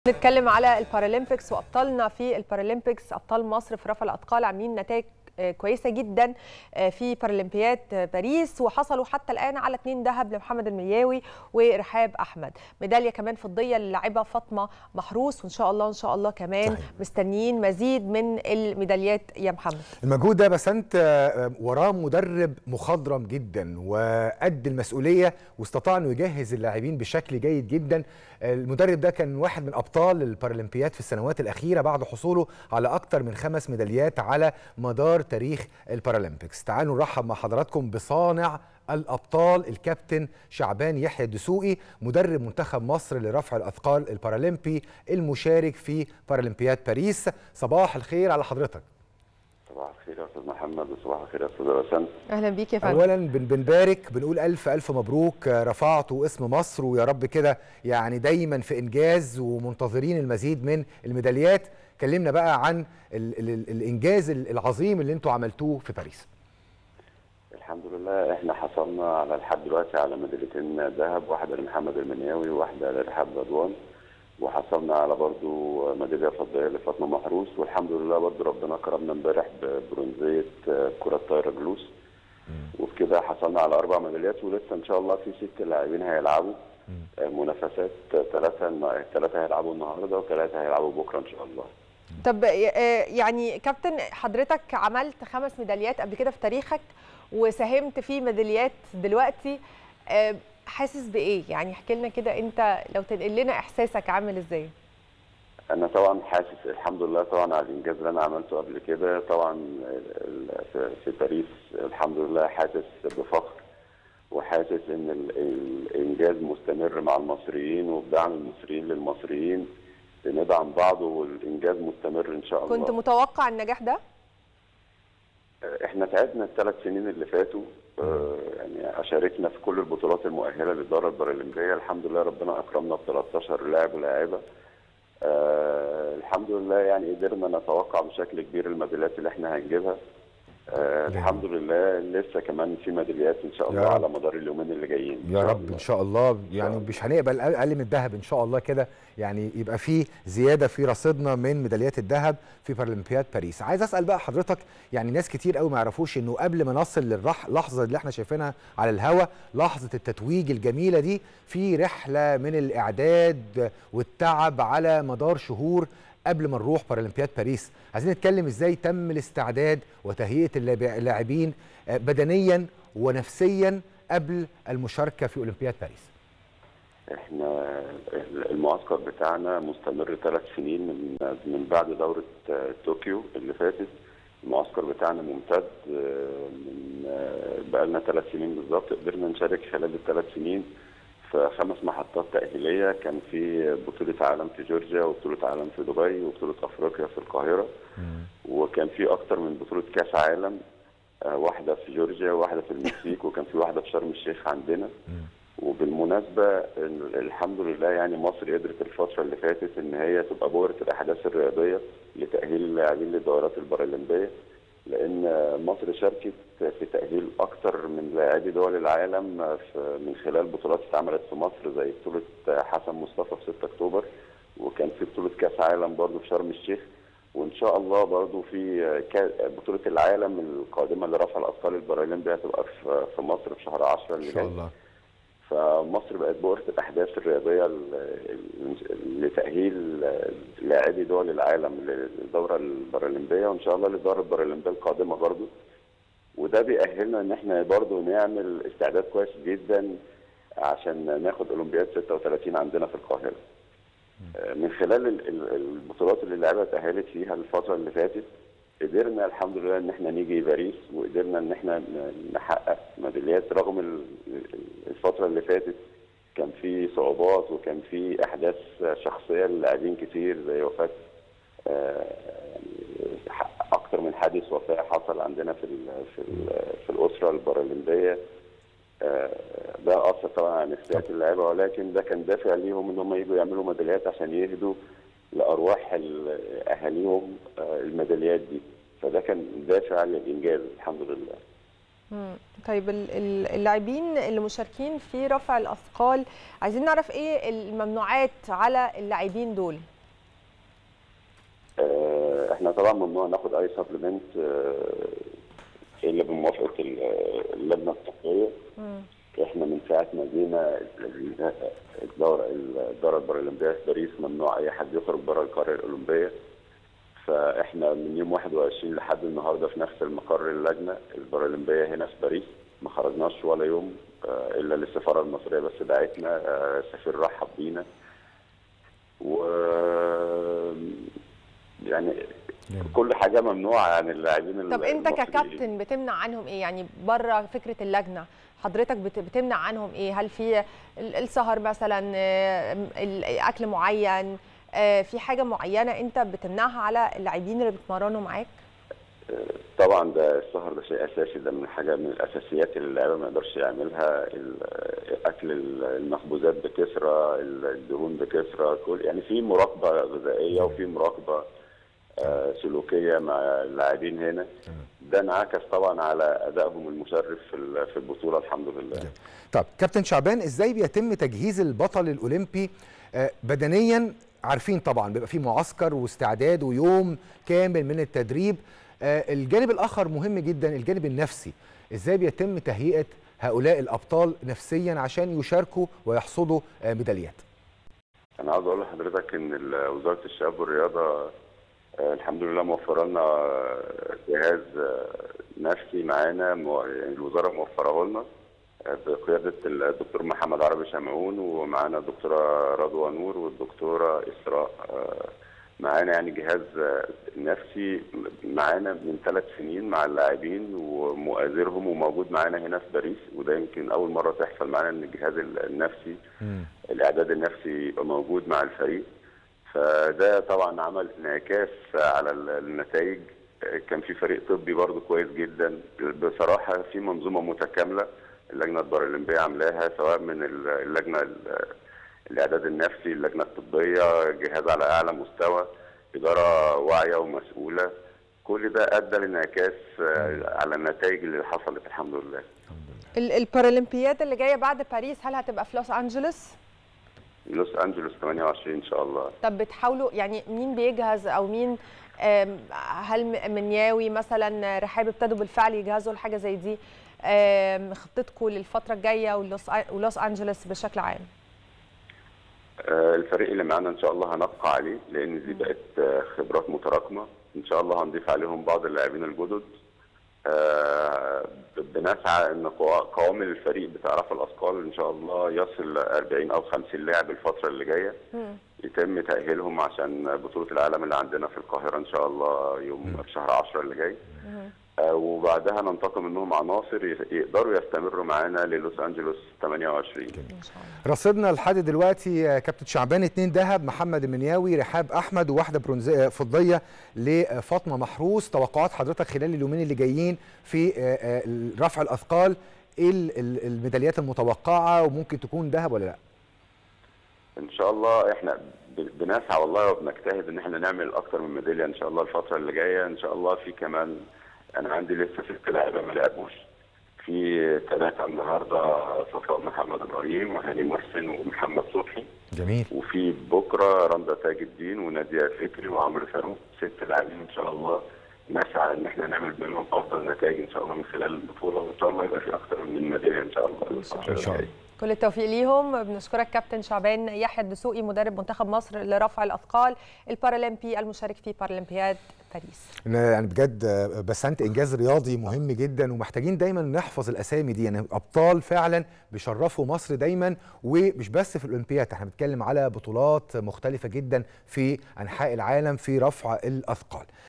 نتكلم على البارالمبيكس وابطالنا في البارالمبيكس ابطال مصر في رفع الاثقال عاملين نتائج كويسه جدا في بارالمبياد باريس وحصلوا حتى الان على اثنين ذهب لمحمد الملياوي ورحاب احمد ميداليه كمان فضيه للاعبه فاطمه محروس وان شاء الله ان شاء الله كمان صحيح. مستنيين مزيد من الميداليات يا محمد المجهود ده بس انت وراه مدرب مخضرم جدا وقد المسؤوليه واستطاع انه يجهز اللاعبين بشكل جيد جدا المدرب ده كان واحد من ابطال البارالمبياد في السنوات الاخيره بعد حصوله على اكثر من خمس ميداليات على مدار تاريخ البارالمبيكس تعالوا نرحب مع حضراتكم بصانع الابطال الكابتن شعبان يحيى الدسوقي مدرب منتخب مصر لرفع الاثقال البارالمبي المشارك في بارالمبياد باريس صباح الخير على حضرتك صباح الخير يا استاذ محمد وصباح الخير يا استاذ رسام اهلا بيك يا فندم اولا بن بنبارك بنقول الف الف مبروك رفعتوا اسم مصر ويا رب كده يعني دايما في انجاز ومنتظرين المزيد من الميداليات كلمنا بقى عن ال ال الانجاز العظيم اللي انتوا عملتوه في باريس الحمد لله احنا حصلنا على لحد دلوقتي على ميداليتين ذهب واحده لمحمد المنياوي وواحده لرحاب رضوان وحصلنا على برضو ميداليه فضيه لفاطمه محروس والحمد لله برضو ربنا كرمنا امبارح ببرونزيه كره طايره جلوس وبكده حصلنا على اربع ميداليات ولسه ان شاء الله في ست لاعبين هيلعبوا منافسات ثلاثه ثلاثه هيلعبوا النهارده وثلاثه هيلعبوا بكره ان شاء الله طب يعني كابتن حضرتك عملت خمس ميداليات قبل كده في تاريخك وساهمت في ميداليات دلوقتي حاسس بايه يعني احكي لنا كده انت لو تنقل لنا احساسك عامل ازاي انا طبعا حاسس الحمد لله طبعا على الانجاز اللي انا عملته قبل كده طبعا في باريس الحمد لله حاسس بفخر وحاسس ان الانجاز مستمر مع المصريين وبدعم المصريين للمصريين بندعم بعض والانجاز مستمر ان شاء الله كنت متوقع النجاح ده احنا تعبنا الثلاث سنين اللي فاتوا يعني شاركنا في كل البطولات المؤهله للدوره البارالمبيه الحمد لله ربنا اكرمنا ب 13 لاعب ولاعيبه أه الحمد لله يعني قدرنا نتوقع بشكل كبير الميداليات اللي احنا هنجيبها أه الحمد لله لسه كمان في ميداليات ان شاء الله على مدار اليومين اللي جايين يا رب ان شاء الله يعني مش هنقبل اقل من الذهب ان شاء الله كده يعني يبقى في زياده في رصيدنا من ميداليات الذهب في بارالمبياد باريس عايز اسال بقى حضرتك يعني ناس كتير قوي ما يعرفوش انه قبل ما نصل للحظه اللي احنا شايفينها على الهوا لحظه التتويج الجميله دي في رحله من الاعداد والتعب على مدار شهور قبل ما نروح بارالمبياد باريس عايزين نتكلم ازاي تم الاستعداد وتهيئه اللاعبين بدنيا ونفسيا قبل المشاركه في اولمبياد باريس احنا المعسكر بتاعنا مستمر ثلاث سنين من من بعد دوره طوكيو اللي فاتت المعسكر بتاعنا ممتد من بقى لنا ثلاث سنين بالظبط قدرنا نشارك خلال الثلاث سنين في خمس محطات تأهيلية كان في بطولة عالم في جورجيا وبطولة عالم في دبي وبطولة أفريقيا في القاهرة وكان في أكتر من بطولة كأس عالم واحدة في جورجيا وواحدة في المكسيك وكان في واحدة في شرم الشيخ عندنا وبالمناسبة الحمد لله يعني مصر قدرت الفترة اللي فاتت إن هي تبقى بورة الأحداث الرياضية لتأهيل اللاعبين للدورات البارالمبية لان مصر شاركت في تاهيل اكثر من لاعبي دول العالم من خلال بطولات اتعملت في مصر زي بطوله حسن مصطفى في 6 اكتوبر وكان في بطوله كاس عالم برضه في شرم الشيخ وان شاء الله برضه في بطوله العالم القادمه لرفع الاثقال البارالمبي هتبقى في مصر في شهر 10 اللي ان شاء الله فمصر بقت بؤره الاحداث الرياضيه لتاهيل لاعبي دول العالم للدوره البارالمبيه وان شاء الله للدوره البارالمبيه القادمه برضو وده بيأهلنا ان احنا برضو نعمل استعداد كويس جدا عشان ناخد اولمبياد 36 عندنا في القاهره. من خلال البطولات اللي اللعيبه تأهلت فيها الفتره اللي فاتت قدرنا الحمد لله ان احنا نيجي باريس وقدرنا ان احنا نحقق ميداليات رغم الفتره اللي فاتت كان في صعوبات وكان في احداث شخصيه للاعبين كتير زي وفاه يعني اكثر من حادث وفاه حصل عندنا في ال في ال في الاسره البارالمبيه ده اثر طبعا على نفسيات اللعيبه ولكن ده كان دافع ليهم ان هم يجوا يعملوا ميداليات عشان يهدوا لارواح اهاليهم الميداليات دي فده كان دافع للانجاز الحمد لله طيب اللاعبين اللي مشاركين في رفع الاثقال عايزين نعرف ايه الممنوعات على اللاعبين دول آه، احنا طبعا ممنوع ناخد اي سبلمنت الا بموافقه ال- اللجنه الطبيه احنا من ساعه ما جينا ال- الدوره الدوره البارالمبيه في باريس ممنوع اي حد يخرج بره القريه الاولمبيه فاحنا من يوم 21 لحد النهارده في نفس المقر اللجنه البارالمبيه هنا في باريس ما خرجناش ولا يوم آه، الا للسفاره المصريه بس دعتنا آه، السفير رحب بينا و يعني كل حاجه ممنوعه عن اللاعبين طب انت المصريين. ككابتن بتمنع عنهم ايه يعني بره فكره اللجنه حضرتك بت- بتمنع عنهم ايه هل في ال- السهر مثلا آه، ال- اكل معين آه، في حاجه معينه انت بتمنعها على اللاعبين اللي بيتمرنوا معاك طبعا ده السهر ده شيء اساسي ده من حاجه من الاساسيات اللي اللاعب ما يقدرش يعملها ال- اكل المخبوزات بكثره الدهون بكثره كل يعني في مراقبه غذائيه وفي مراقبه آه، سلوكيه مع اللاعبين هنا ده انعكس طبعا على ادائهم المشرف في ال- في البطوله الحمد لله طب كابتن شعبان ازاي بيتم تجهيز البطل الاولمبي آه، بدنيا عارفين طبعا بيبقى في معسكر واستعداد ويوم كامل من التدريب آه، الجانب الاخر مهم جدا الجانب النفسي ازاي بيتم تهيئه هؤلاء الابطال نفسيا عشان يشاركوا ويحصدوا آه، ميداليات انا عاوز اقول لحضرتك ان ال- وزاره الشباب والرياضه آه، الحمد لله موفره لنا آه، جهاز آه، نفسي معانا مو- يعني الوزاره موفره لنا آه، بقياده الدكتور محمد عربي شمعون ومعانا الدكتوره رضوى نور والدكتوره اسراء آه، معانا يعني جهاز آه، نفسي معانا من ثلاث سنين مع اللاعبين ومؤازرهم وموجود معانا هنا في باريس وده يمكن اول مره تحصل معانا ان الجهاز النفسي الاعداد النفسي يبقى موجود مع الفريق فده طبعا عمل انعكاس على ال- النتائج كان في فريق طبي برضو كويس جدا بصراحه في منظومه متكامله اللجنه البارالمبيه عاملاها سواء من ال- اللجنه ال- الاعداد النفسي اللجنه الطبيه جهاز على اعلى مستوى اداره واعيه ومسؤوله كل ده ادى لانعكاس آه، على النتائج اللي حصلت الحمد لله ال- البارالمبياد اللي جايه بعد باريس هل هتبقى في لوس انجلوس لوس انجلوس 28 ان شاء الله طب بتحاولوا يعني مين بيجهز او مين آم، هل م- منياوي مثلا رحاب ابتدوا بالفعل يجهزوا لحاجه زي دي آم، خطتكم للفتره الجايه ولوس ولوس انجلوس بشكل عام آه، الفريق اللي معانا ان شاء الله هنبقى عليه لان دي بقت آه، خبرات متراكمه ان شاء الله هنضيف عليهم بعض اللاعبين الجدد آه، بنسعى ان قوا- قوام الفريق بتاع رفع الاثقال ان شاء الله يصل 40 او 50 لاعب الفتره اللي جايه يتم تاهيلهم عشان بطوله العالم اللي عندنا في القاهره ان شاء الله يوم في شهر 10 اللي جاي آه، وبعدها ننتقل منهم عناصر ي- يقدروا يستمروا معانا للوس انجلوس 28 ان شاء الله رصيدنا لحد دلوقتي آه، كابتن شعبان اتنين ذهب محمد المنياوي رحاب احمد وواحده برونزيه فضيه لفاطمه محروس توقعات حضرتك خلال اليومين اللي جايين في آه، آه، رفع الاثقال ايه ال- ال- الميداليات المتوقعه وممكن تكون ذهب ولا لا ان شاء الله احنا ب- بنسعى والله وبنجتهد ان احنا نعمل اكتر من ميداليه ان شاء الله الفتره اللي جايه ان شاء الله في كمان انا عندي لسه ست لعيبه ما لعبوش في ثلاثه النهارده صفاء محمد ابراهيم وهاني محسن ومحمد صبحي جميل وفي بكره رندا تاج الدين وناديه فكري وعمرو فاروق ست لاعبين ان شاء الله نسعى ان احنا نعمل منهم افضل نتائج ان شاء الله من خلال البطوله وان شاء الله يبقى في اكتر من ميداليه ان شاء الله الفترة إن شاء الله. الجاية. كل التوفيق ليهم بنشكرك كابتن شعبان يحيى الدسوقي مدرب منتخب مصر لرفع الاثقال البارالمبي المشارك في بارالمبياد باريس إن يعني بجد آه، بسنت انجاز رياضي مهم جدا ومحتاجين دايما نحفظ الاسامي دي يعني ابطال فعلا بيشرفوا مصر دايما ومش بس في الاولمبياد احنا بنتكلم على بطولات مختلفه جدا في انحاء العالم في رفع الاثقال